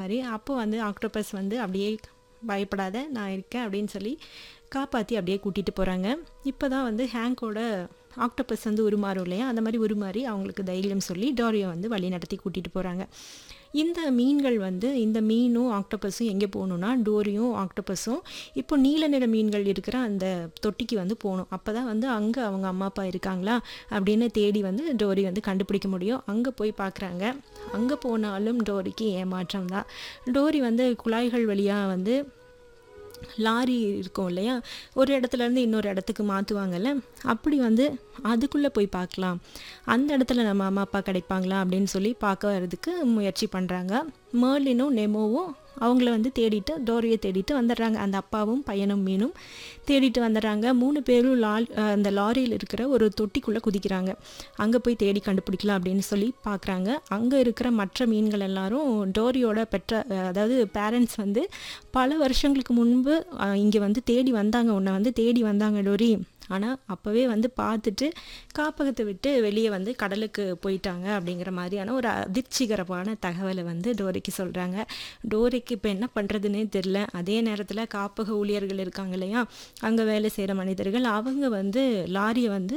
மாதிரி அப்போ வந்து ஆக்டோபஸ் வந்து அப்படியே பயப்படாத நான் இருக்கேன் அப்படின்னு சொல்லி காப்பாற்றி அப்படியே கூட்டிகிட்டு போகிறாங்க இப்போ தான் வந்து ஹேங்கோட ஆக்டோபஸ் வந்து உருமாறும் இல்லையா அந்த மாதிரி உருமாறி அவங்களுக்கு தைரியம் சொல்லி டோரியோ வந்து வழி நடத்தி கூட்டிகிட்டு போகிறாங்க இந்த மீன்கள் வந்து இந்த மீனும் ஆக்டோபஸும் எங்கே போகணுன்னா டோரியும் ஆக்டோபஸும் இப்போ நீல நிற மீன்கள் இருக்கிற அந்த தொட்டிக்கு வந்து போகணும் அப்போ தான் வந்து அங்கே அவங்க அம்மா அப்பா இருக்காங்களா அப்படின்னு தேடி வந்து டோரி வந்து கண்டுபிடிக்க முடியும் அங்கே போய் பார்க்குறாங்க அங்கே போனாலும் டோரிக்கு ஏமாற்றம் தான் டோரி வந்து குழாய்கள் வழியாக வந்து லாரி இருக்கும் இல்லையா ஒரு இடத்துலேருந்து இன்னொரு இடத்துக்கு மாற்றுவாங்கல்ல அப்படி வந்து அதுக்குள்ளே போய் பார்க்கலாம் அந்த இடத்துல நம்ம அம்மா அப்பா கிடைப்பாங்களா அப்படின்னு சொல்லி பார்க்க வரதுக்கு முயற்சி பண்ணுறாங்க மேர்லினும் நெமோவும் அவங்கள வந்து தேடிட்டு டோரியை தேடிட்டு வந்துடுறாங்க அந்த அப்பாவும் பையனும் மீனும் தேடிட்டு வந்துடுறாங்க மூணு பேரும் லால் அந்த லாரியில் இருக்கிற ஒரு தொட்டிக்குள்ளே குதிக்கிறாங்க அங்கே போய் தேடி கண்டுபிடிக்கலாம் அப்படின்னு சொல்லி பார்க்குறாங்க அங்கே இருக்கிற மற்ற மீன்கள் எல்லாரும் டோரியோட பெற்ற அதாவது பேரண்ட்ஸ் வந்து பல வருஷங்களுக்கு முன்பு இங்கே வந்து தேடி வந்தாங்க உன்னை வந்து தேடி வந்தாங்க டோரி ஆனால் அப்போவே வந்து பார்த்துட்டு காப்பகத்தை விட்டு வெளியே வந்து கடலுக்கு போயிட்டாங்க அப்படிங்கிற மாதிரியான ஒரு அதிர்ச்சிகரமான தகவலை வந்து டோரிக்கு சொல்கிறாங்க டோரிக்கு இப்போ என்ன பண்ணுறதுன்னே தெரில அதே நேரத்தில் காப்பக ஊழியர்கள் இருக்காங்க இல்லையா அங்கே வேலை செய்கிற மனிதர்கள் அவங்க வந்து லாரியை வந்து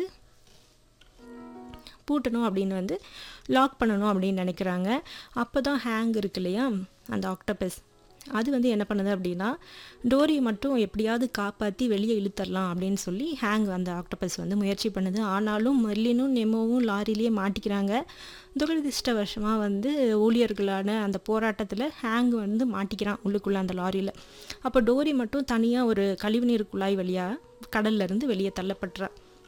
பூட்டணும் அப்படின்னு வந்து லாக் பண்ணணும் அப்படின்னு நினைக்கிறாங்க அப்போ தான் ஹேங் இருக்கு இல்லையா அந்த ஆக்டோபஸ் அது வந்து என்ன பண்ணுது அப்படின்னா டோரியை மட்டும் எப்படியாவது காப்பாற்றி வெளியே இழுத்தரலாம் அப்படின்னு சொல்லி ஹேங் அந்த ஆக்டோபஸ் வந்து முயற்சி பண்ணுது ஆனாலும் மெர்லினும் நெமோவும் லாரிலேயே மாட்டிக்கிறாங்க துரதிருஷ்டவசமாக வந்து ஊழியர்களான அந்த போராட்டத்தில் ஹேங் வந்து மாட்டிக்கிறான் உள்ளுக்குள்ளே அந்த லாரியில் அப்போ டோரி மட்டும் தனியாக ஒரு கழிவுநீர் குழாய் வழியாக கடல்லேருந்து வெளியே தள்ளப்படுறா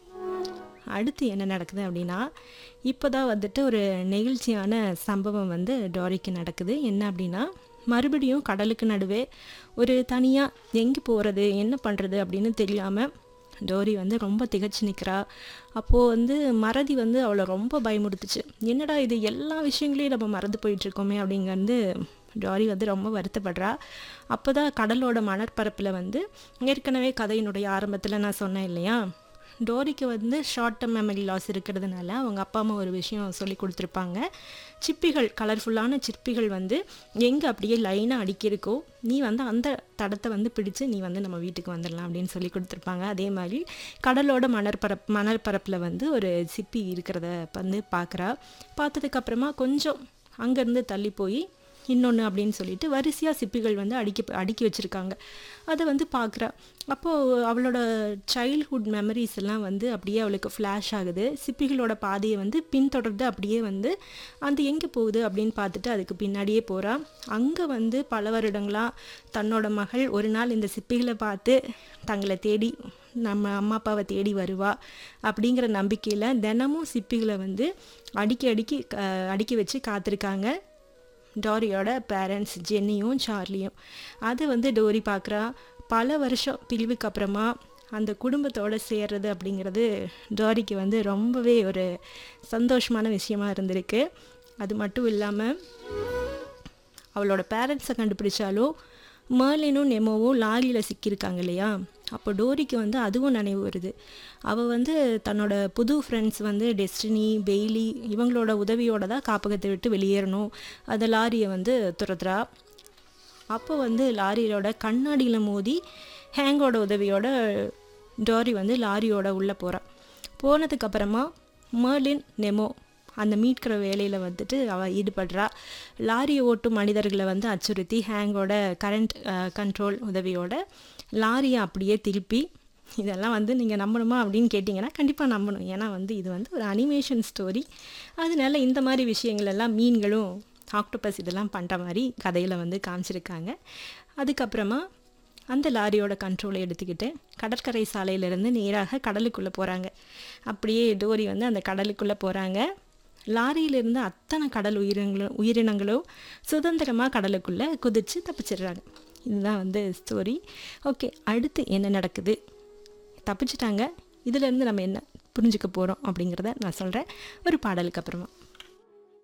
அடுத்து என்ன நடக்குது அப்படின்னா இப்போ தான் வந்துட்டு ஒரு நெகிழ்ச்சியான சம்பவம் வந்து டோரிக்கு நடக்குது என்ன அப்படின்னா மறுபடியும் கடலுக்கு நடுவே ஒரு தனியாக எங்கே போகிறது என்ன பண்ணுறது அப்படின்னு தெரியாமல் டோரி வந்து ரொம்ப திகச்சு நிற்கிறா அப்போது வந்து மறதி வந்து அவளை ரொம்ப பயமுடுத்துச்சு என்னடா இது எல்லா விஷயங்களையும் நம்ம மறந்து போயிட்டுருக்கோமே அப்படிங்கிறது டோரி வந்து ரொம்ப வருத்தப்படுறா அப்போ தான் கடலோட மணற்பரப்பில் வந்து ஏற்கனவே கதையினுடைய ஆரம்பத்தில் நான் சொன்னேன் இல்லையா டோரிக்கு வந்து ஷார்ட் டேர்ம் மெமரி லாஸ் இருக்கிறதுனால அவங்க அப்பா அம்மா ஒரு விஷயம் சொல்லி கொடுத்துருப்பாங்க சிப்பிகள் கலர்ஃபுல்லான சிப்பிகள் வந்து எங்கே அப்படியே லைனாக அடிக்கிருக்கோ நீ வந்து அந்த தடத்தை வந்து பிடிச்சு நீ வந்து நம்ம வீட்டுக்கு வந்துடலாம் அப்படின்னு சொல்லி கொடுத்துருப்பாங்க அதே மாதிரி கடலோட மணற்பரப் மணற்பரப்பில் வந்து ஒரு சிப்பி இருக்கிறத வந்து பார்க்குறா பார்த்ததுக்கப்புறமா கொஞ்சம் அங்கேருந்து தள்ளி போய் இன்னொன்று அப்படின்னு சொல்லிட்டு வரிசையாக சிப்பிகள் வந்து அடுக்கி அடுக்கி வச்சுருக்காங்க அதை வந்து பார்க்குறா அப்போது அவளோட சைல்ட்ஹுட் மெமரிஸ் எல்லாம் வந்து அப்படியே அவளுக்கு ஃப்ளாஷ் ஆகுது சிப்பிகளோட பாதையை வந்து பின்தொடர்ந்து அப்படியே வந்து அந்த எங்கே போகுது அப்படின்னு பார்த்துட்டு அதுக்கு பின்னாடியே போகிறா அங்கே வந்து பல வருடங்களாக தன்னோட மகள் ஒரு நாள் இந்த சிப்பிகளை பார்த்து தங்களை தேடி நம்ம அம்மா அப்பாவை தேடி வருவா அப்படிங்கிற நம்பிக்கையில் தினமும் சிப்பிகளை வந்து அடுக்கி அடுக்கி அடுக்கி வச்சு காத்திருக்காங்க டோரியோட பேரண்ட்ஸ் ஜென்னியும் சார்லியும் அதை வந்து டோரி பார்க்குறா பல வருஷம் பிரிவுக்கு அப்புறமா அந்த குடும்பத்தோடு சேர்றது அப்படிங்கிறது டோரிக்கு வந்து ரொம்பவே ஒரு சந்தோஷமான விஷயமா இருந்திருக்கு அது மட்டும் இல்லாமல் அவளோட பேரண்ட்ஸை கண்டுபிடிச்சாலும் மேர்லினும் நெமோவும் லாரியில் சிக்கியிருக்காங்க இல்லையா அப்போ டோரிக்கு வந்து அதுவும் நினைவு வருது அவள் வந்து தன்னோட புது ஃப்ரெண்ட்ஸ் வந்து டெஸ்டினி பெய்லி இவங்களோட உதவியோட தான் காப்பகத்தை விட்டு வெளியேறணும் அந்த லாரியை வந்து துரத்துறா அப்போ வந்து லாரியோட கண்ணாடியில் மோதி ஹேங்கோட உதவியோட டோரி வந்து லாரியோட உள்ளே போகிறா போனதுக்கப்புறமா மேர்லின் நெமோ அந்த மீட்கிற வேலையில் வந்துட்டு அவள் ஈடுபடுறா லாரியை ஓட்டும் மனிதர்களை வந்து அச்சுறுத்தி ஹேங்கோட கரண்ட் கண்ட்ரோல் உதவியோட லாரியை அப்படியே திருப்பி இதெல்லாம் வந்து நீங்கள் நம்பணுமா அப்படின்னு கேட்டிங்கன்னா கண்டிப்பாக நம்பணும் ஏன்னா வந்து இது வந்து ஒரு அனிமேஷன் ஸ்டோரி அதனால இந்த மாதிரி விஷயங்கள் எல்லாம் மீன்களும் ஆக்டோபஸ் இதெல்லாம் பண்ணுற மாதிரி கதையில் வந்து காமிச்சிருக்காங்க அதுக்கப்புறமா அந்த லாரியோட கண்ட்ரோலை எடுத்துக்கிட்டு கடற்கரை சாலையிலேருந்து நேராக கடலுக்குள்ளே போகிறாங்க அப்படியே டோரி வந்து அந்த கடலுக்குள்ளே போகிறாங்க லாரியிலிருந்து அத்தனை கடல் உயிரினங்களும் உயிரினங்களும் சுதந்திரமாக கடலுக்குள்ளே குதித்து தப்பிச்சிடுறாங்க இதுதான் வந்து ஸ்டோரி ஓகே அடுத்து என்ன நடக்குது தப்பிச்சிட்டாங்க இதிலேருந்து நம்ம என்ன புரிஞ்சுக்க போகிறோம் அப்படிங்கிறத நான் சொல்கிறேன் ஒரு பாடலுக்கு அப்புறமா